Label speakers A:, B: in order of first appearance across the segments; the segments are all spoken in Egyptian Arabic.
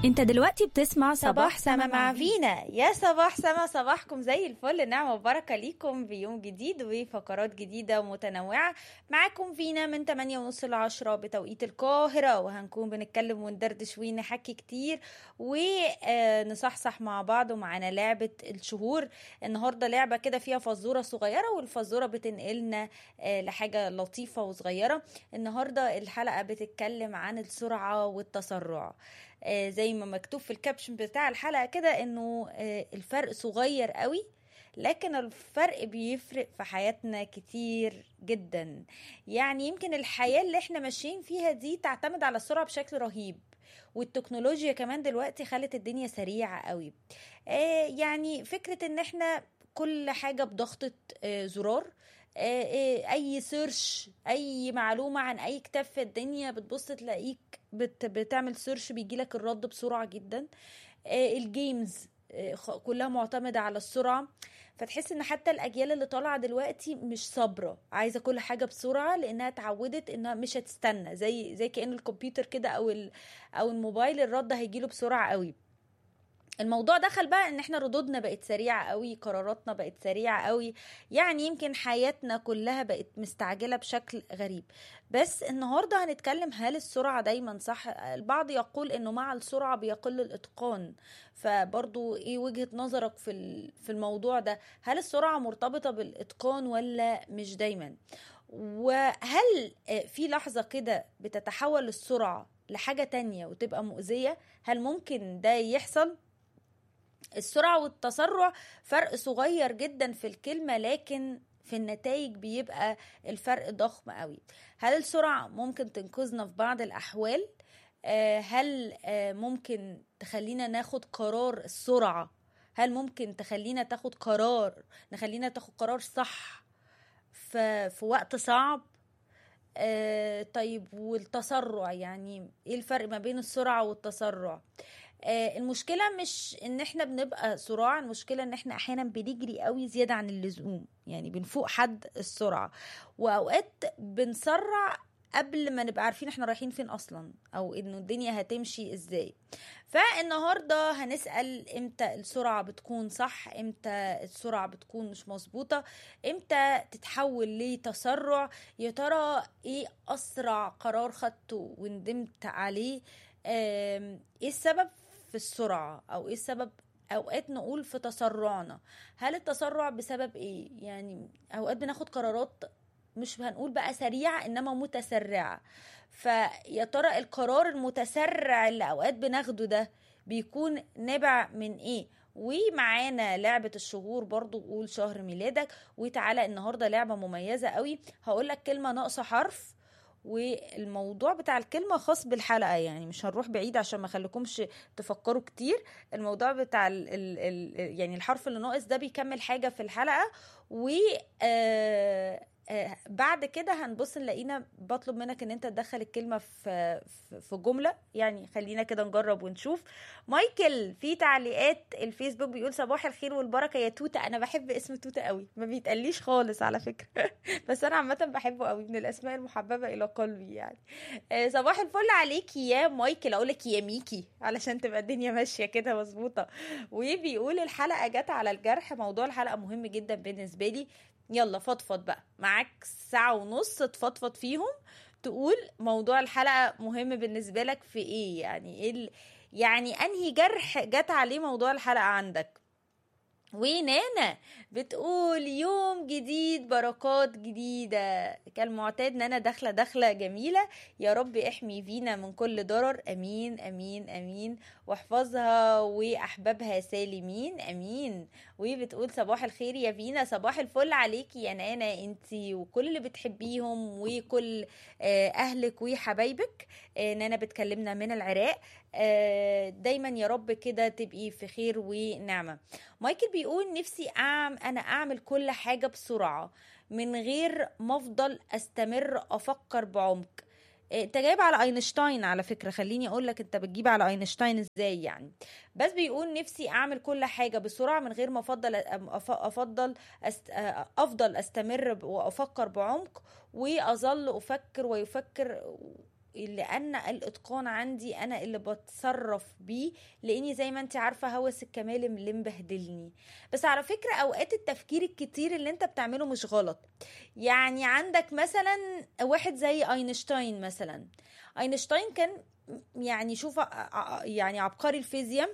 A: انت دلوقتي بتسمع
B: صباح سما مع فينا يا صباح سما صباحكم زي الفل نعمة وبركة ليكم بيوم جديد وفقرات جديدة ومتنوعة معاكم فينا من 8 ونص ل 10 بتوقيت القاهرة وهنكون بنتكلم وندردش ونحكي كتير ونصحصح مع بعض ومعانا لعبة الشهور النهاردة لعبة كده فيها فزورة صغيرة والفزورة بتنقلنا آه، لحاجة لطيفة وصغيرة النهاردة الحلقة بتتكلم عن السرعة والتسرع آه، زي ما مكتوب في الكابشن بتاع الحلقة كده انه آه، الفرق صغير قوي لكن الفرق بيفرق في حياتنا كتير جدا يعني يمكن الحياة اللي احنا ماشيين فيها دي تعتمد على السرعة بشكل رهيب والتكنولوجيا كمان دلوقتي خلت الدنيا سريعة قوي آه، يعني فكرة ان احنا كل حاجة بضغطة آه، زرار آه، آه، اي سيرش اي معلومة عن اي كتاب في الدنيا بتبص تلاقيك بت بتعمل سيرش بيجيلك الرد بسرعة جدا آه، الجيمز آه، خ- كلها معتمدة على السرعة فتحس ان حتى الاجيال اللي طالعه دلوقتي مش صابره عايزه كل حاجه بسرعه لانها اتعودت انها مش هتستنى زي زي كأن الكمبيوتر كده او ال او الموبايل الرد هيجيله بسرعه قوي الموضوع دخل بقى ان احنا ردودنا بقت سريعه قوي قراراتنا بقت سريعه قوي يعني يمكن حياتنا كلها بقت مستعجله بشكل غريب بس النهارده هنتكلم هل السرعه دايما صح البعض يقول انه مع السرعه بيقل الاتقان فبرضو ايه وجهه نظرك في ال- في الموضوع ده هل السرعه مرتبطه بالاتقان ولا مش دايما وهل آه، في لحظه كده بتتحول السرعه لحاجه تانية وتبقى مؤذيه هل ممكن ده يحصل السرعة والتسرع فرق صغير جدا في الكلمة لكن في النتائج بيبقى الفرق ضخم قوي هل السرعة ممكن تنقذنا في بعض الأحوال آه، هل آه، ممكن تخلينا ناخد قرار السرعة هل ممكن تخلينا تاخد قرار نخلينا تاخد قرار صح في, في وقت صعب آه، طيب والتسرع يعني ايه الفرق ما بين السرعة والتسرع آه، المشكلة مش ان احنا بنبقى سراع المشكلة ان احنا احيانا بنجري قوي زيادة عن اللزوم يعني بنفوق حد السرعة واوقات بنسرع قبل ما نبقى عارفين احنا رايحين فين اصلا او انه الدنيا هتمشي ازاي فالنهارده هنسال امتى السرعه بتكون صح امتى السرعه بتكون مش مظبوطه امتى تتحول لتسرع يا ترى ايه اسرع قرار خدته وندمت عليه آم، ايه السبب في السرعه او ايه السبب اوقات نقول في تسرعنا هل التسرع بسبب ايه يعني اوقات بناخد قرارات مش هنقول بقى سريعة انما متسرعة فيا ترى القرار المتسرع اللي اوقات بناخده ده بيكون نابع من ايه ومعانا لعبة الشهور برضو قول شهر ميلادك وتعالى النهاردة لعبة مميزة قوي هقولك كلمة ناقصة حرف والموضوع بتاع الكلمة خاص بالحلقة يعني مش هنروح بعيد عشان ما خليكمش تفكروا كتير الموضوع بتاع ال ال ال يعني الحرف اللي ناقص ده بيكمل حاجة في الحلقة و آه آه بعد كده هنبص نلاقينا بطلب منك ان انت تدخل الكلمة في في- في جملة يعني خلينا كده نجرب ونشوف مايكل في تعليقات الفيسبوك بيقول صباح الخير والبركة يا توتة انا بحب اسم توتة قوي ما بيتقاليش خالص على فكرة بس انا عامة بحبه قوي من الاسماء المحببة الى قلبي يعني آه، صباح الفل عليكي يا مايكل اقول لك يا ميكي علشان تبقى الدنيا ماشيه كده مظبوطه وبيقول الحلقه جت على الجرح موضوع الحلقه مهم جدا بالنسبه لي يلا فضفض بقى معاك ساعه ونص تفضفض فيهم تقول موضوع الحلقه مهم بالنسبه لك في ايه يعني ايه ال... يعني انهي جرح جت عليه موضوع الحلقه عندك ونانا بتقول يوم جديد بركات جديدة كالمعتاد نانا داخلة داخلة جميلة يا رب احمي فينا من كل ضرر امين امين امين واحفظها واحبابها سالمين امين وبتقول صباح الخير يا فينا صباح الفل عليكي يا نانا انتي وكل اللي بتحبيهم وكل آه، اهلك وحبايبك آه، نانا بتكلمنا من العراق آه، دايما يا رب كده تبقي في خير ونعمة مايكل بيقول نفسي أعم أنا أعمل كل حاجة بسرعة من غير ما أفضل أستمر أفكر بعمق إيه، انت جايب على اينشتاين على فكره خليني اقول لك انت بتجيب على اينشتاين ازاي يعني بس بيقول نفسي اعمل كل حاجه بسرعه من غير ما افضل أف- افضل أست... افضل استمر ب- وافكر بعمق واظل افكر ويفكر لان الاتقان عندي انا اللي بتصرف بيه لاني زي ما انت عارفه هوس الكمال اللي مبهدلني بس على فكره اوقات التفكير الكتير اللي انت بتعمله مش غلط يعني عندك مثلا واحد زي اينشتاين مثلا اينشتاين كان يعني شوف يعني عبقري الفيزياء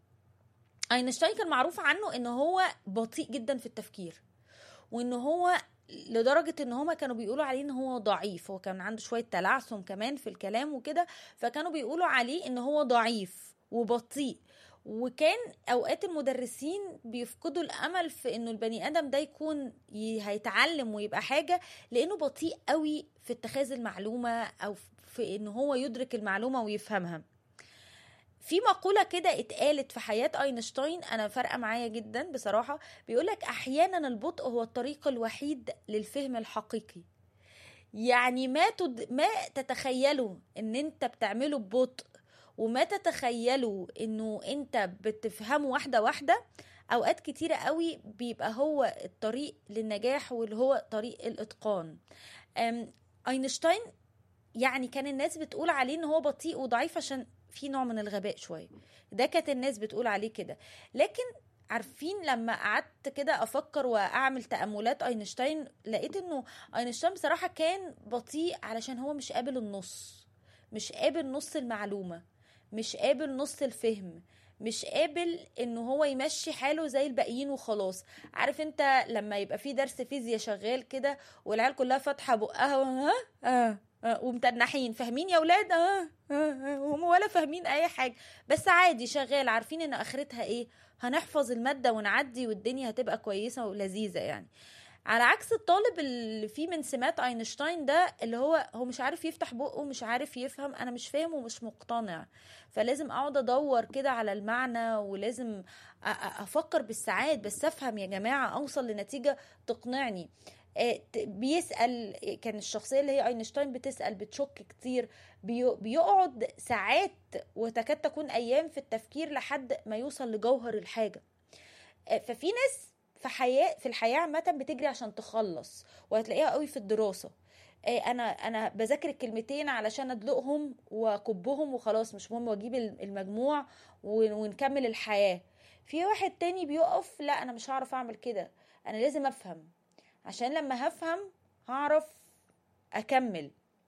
B: اينشتاين كان معروف عنه ان هو بطيء جدا في التفكير وان هو لدرجة ان هما كانوا بيقولوا عليه ان هو ضعيف هو كان عنده شوية تلعثم كمان في الكلام وكده فكانوا بيقولوا عليه ان هو ضعيف وبطيء وكان اوقات المدرسين بيفقدوا الامل في انه البني ادم ده يكون هيتعلم ويبقى حاجة لانه بطيء قوي في اتخاذ المعلومة او في ان هو يدرك المعلومة ويفهمها في مقولة كده اتقالت في حياة أينشتاين أنا فارقة معايا جدا بصراحة بيقولك أحيانا البطء هو الطريق الوحيد للفهم الحقيقي يعني ما تد... ما تتخيلوا ان انت بتعمله ببطء وما تتخيلوا انه انت بتفهمه واحده واحده اوقات كتيره قوي بيبقى هو الطريق للنجاح واللي هو طريق الاتقان اينشتاين يعني كان الناس بتقول عليه ان هو بطيء وضعيف عشان في نوع من الغباء شويه ده كانت الناس بتقول عليه كده لكن عارفين لما قعدت كده افكر واعمل تاملات اينشتاين لقيت انه اينشتاين بصراحه كان بطيء علشان هو مش قابل النص مش قابل نص المعلومه مش قابل نص الفهم مش قابل ان هو يمشي حاله زي الباقيين وخلاص عارف انت لما يبقى في درس فيزياء شغال كده والعيال كلها فاتحه بقها ها آه. آه. ومتنحين فاهمين يا ولاد اه هم ولا فاهمين اي حاجه بس عادي شغال عارفين ان اخرتها ايه هنحفظ الماده ونعدي والدنيا هتبقى كويسه ولذيذه يعني على عكس الطالب اللي فيه من سمات اينشتاين ده اللي هو هو مش عارف يفتح بقه ومش عارف يفهم انا مش فاهم ومش مقتنع فلازم اقعد ادور كده على المعنى ولازم افكر بالساعات بس افهم يا جماعه اوصل لنتيجه تقنعني بيسال كان الشخصيه اللي هي اينشتاين بتسال بتشك كتير بيقعد ساعات وتكاد تكون ايام في التفكير لحد ما يوصل لجوهر الحاجه ففي ناس في حياه في الحياه عامه بتجري عشان تخلص وهتلاقيها قوي في الدراسه انا انا بذاكر الكلمتين علشان ادلقهم واكبهم وخلاص مش مهم واجيب المجموع ونكمل الحياه في واحد تاني بيقف لا انا مش هعرف اعمل كده انا لازم افهم عشان لما هفهم هعرف اكمل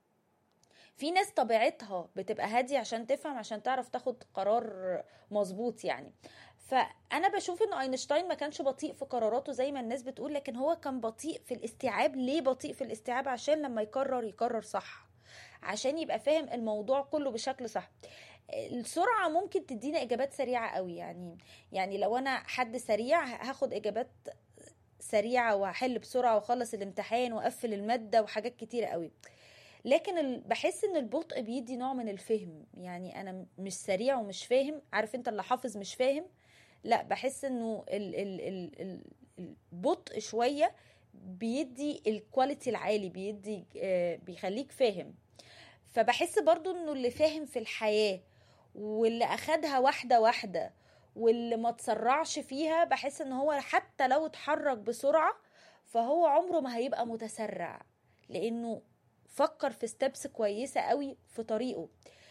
B: في ناس طبيعتها بتبقى هادية عشان تفهم عشان تعرف تاخد قرار مظبوط يعني فانا بشوف ان اينشتاين ما كانش بطيء في قراراته زي ما الناس بتقول لكن هو كان بطيء في الاستيعاب ليه بطيء في الاستيعاب عشان لما يقرر يقرر صح عشان يبقى فاهم الموضوع كله بشكل صح السرعة ممكن تدينا إجابات سريعة قوي يعني يعني لو أنا حد سريع هاخد إجابات سريعة وهحل بسرعة واخلص الامتحان واقفل المادة وحاجات كتيرة قوي لكن بحس ان البطء بيدي نوع من الفهم يعني انا مش سريع ومش فاهم عارف انت اللي حافظ مش فاهم لا بحس انه ال ال ال ال البطء شوية بيدي الكواليتي العالي بيدي آه بيخليك فاهم فبحس برضو انه اللي فاهم في الحياة واللي اخدها واحدة واحدة واللي ما تسرعش فيها بحس ان هو حتى لو اتحرك بسرعة فهو عمره ما هيبقى متسرع لانه فكر في ستبس كويسة قوي في طريقه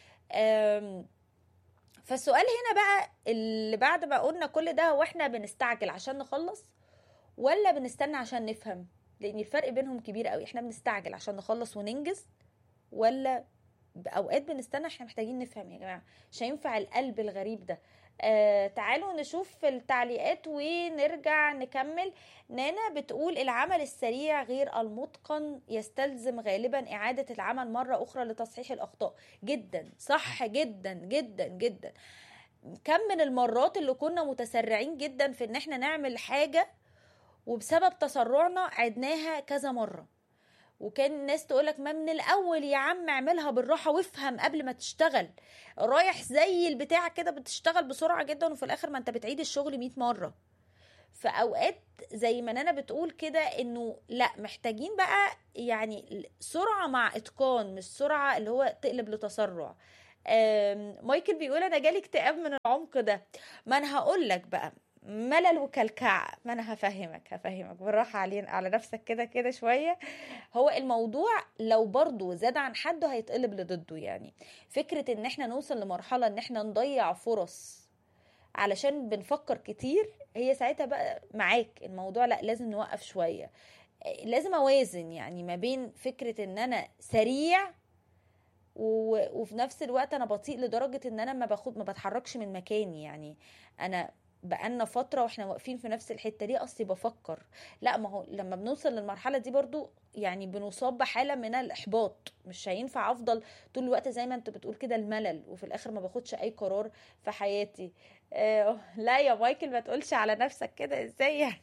B: فالسؤال هنا بقى اللي بعد ما قلنا كل ده هو احنا بنستعجل عشان نخلص ولا بنستنى عشان نفهم لان الفرق بينهم كبير قوي احنا بنستعجل عشان نخلص وننجز ولا اوقات بنستنى احنا محتاجين نفهم يا جماعه مش هينفع القلب الغريب ده آه تعالوا نشوف التعليقات ونرجع نكمل نانا بتقول العمل السريع غير المتقن يستلزم غالبا إعادة العمل مرة أخرى لتصحيح الأخطاء جدا صح جدا جدا جدا كم من المرات اللي كنا متسرعين جدا في ان احنا نعمل حاجة وبسبب تسرعنا عدناها كذا مرة وكان الناس تقولك ما من الاول يا عم اعملها بالراحه وافهم قبل ما تشتغل رايح زي البتاع كده بتشتغل بسرعه جدا وفي الاخر ما انت بتعيد الشغل 100 مره فاوقات زي ما انا بتقول كده انه لا محتاجين بقى يعني سرعه مع اتقان مش سرعه اللي هو تقلب لتسرع مايكل بيقول انا جالي اكتئاب من العمق ده ما انا هقول لك بقى ملل وكلكعة ما انا هفهمك هفهمك بالراحة علينا على نفسك كده كده شوية هو الموضوع لو برضو زاد عن حده هيتقلب لضده يعني فكرة ان احنا نوصل لمرحلة ان احنا نضيع فرص علشان بنفكر كتير هي ساعتها بقى معاك الموضوع لا لازم نوقف شوية لازم اوازن يعني ما بين فكرة ان انا سريع و... وفي نفس الوقت انا بطيء لدرجة ان انا ما باخد ما بتحركش من مكاني يعني انا بقالنا فترة واحنا واقفين في نفس الحتة دي اصلي بفكر لا ما هو لما بنوصل للمرحلة دي برضو يعني بنصاب بحالة من الاحباط مش هينفع افضل طول الوقت زي ما انت بتقول كده الملل وفي الاخر ما باخدش اي قرار في حياتي آه لا يا مايكل ما تقولش على نفسك كده ازاي يعني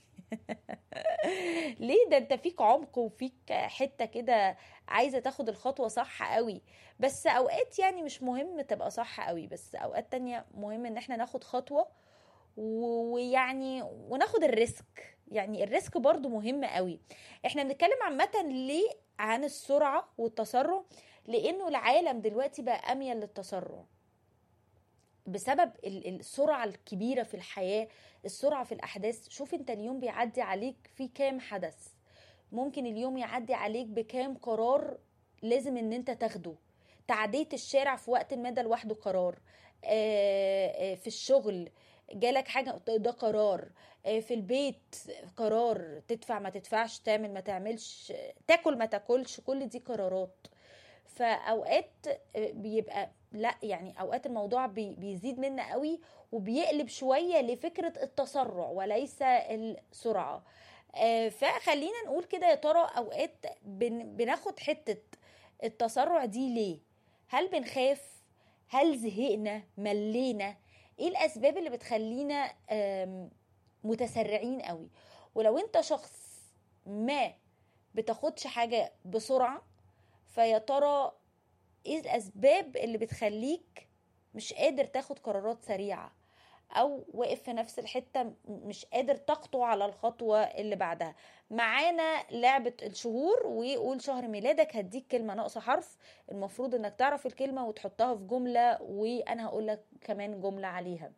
B: ليه ده انت فيك عمق وفيك حته كده عايزه تاخد الخطوه صح قوي بس اوقات يعني مش مهم تبقى صح قوي بس اوقات تانية مهم ان احنا ناخد خطوه ويعني وناخد الريسك يعني الريسك برضو مهم قوي احنا بنتكلم عامه ليه عن السرعه والتسرع لانه العالم دلوقتي بقى اميل للتسرع بسبب السرعة الكبيرة في الحياة السرعة في الأحداث شوف انت اليوم بيعدي عليك في كام حدث ممكن اليوم يعدي عليك بكام قرار لازم ان انت تاخده تعدية الشارع في وقت ما ده لوحده قرار في الشغل جالك حاجة ده قرار في البيت قرار تدفع ما تدفعش تعمل ما تعملش تاكل ما تاكلش كل دي قرارات فأوقات بيبقى لا يعني اوقات الموضوع بي بيزيد منا قوي وبيقلب شويه لفكره التسرع وليس السرعه آه فخلينا نقول كده يا ترى اوقات بن بناخد حته التسرع دي ليه هل بنخاف هل زهقنا ملينا ايه الاسباب اللي بتخلينا متسرعين قوي ولو انت شخص ما بتاخدش حاجه بسرعه فيا ترى ايه الاسباب اللي بتخليك مش قادر تاخد قرارات سريعه او واقف في نفس الحته مش قادر تخطو على الخطوه اللي بعدها معانا لعبه الشهور وقول شهر ميلادك هديك كلمه ناقصه حرف المفروض انك تعرف الكلمه وتحطها في جمله وانا هقول لك كمان جمله عليها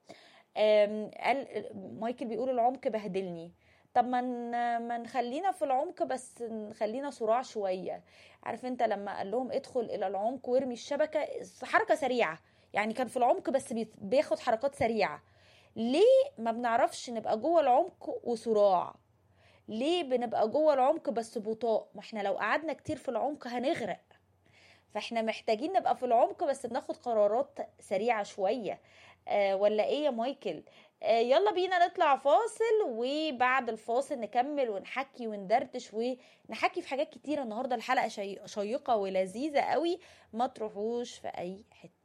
B: قال مايكل بيقول العمق بهدلني طب ما ما نخلينا في العمق بس نخلينا صراع شويه عارف انت لما قال لهم ادخل الى العمق وارمي الشبكه حركه سريعه يعني كان في العمق بس بياخد حركات سريعه ليه ما بنعرفش نبقى جوه العمق وصراع ليه بنبقى جوه العمق بس بطاء ما احنا لو قعدنا كتير في العمق هنغرق فاحنا محتاجين نبقى في العمق بس بناخد قرارات سريعه شويه آه ولا ايه يا مايكل آه يلا بينا نطلع فاصل وبعد الفاصل نكمل ونحكي وندردش ونحكي في حاجات كتيرة النهاردة الحلقة شي... شيقة ولذيذة قوي ما تروحوش في أي حتة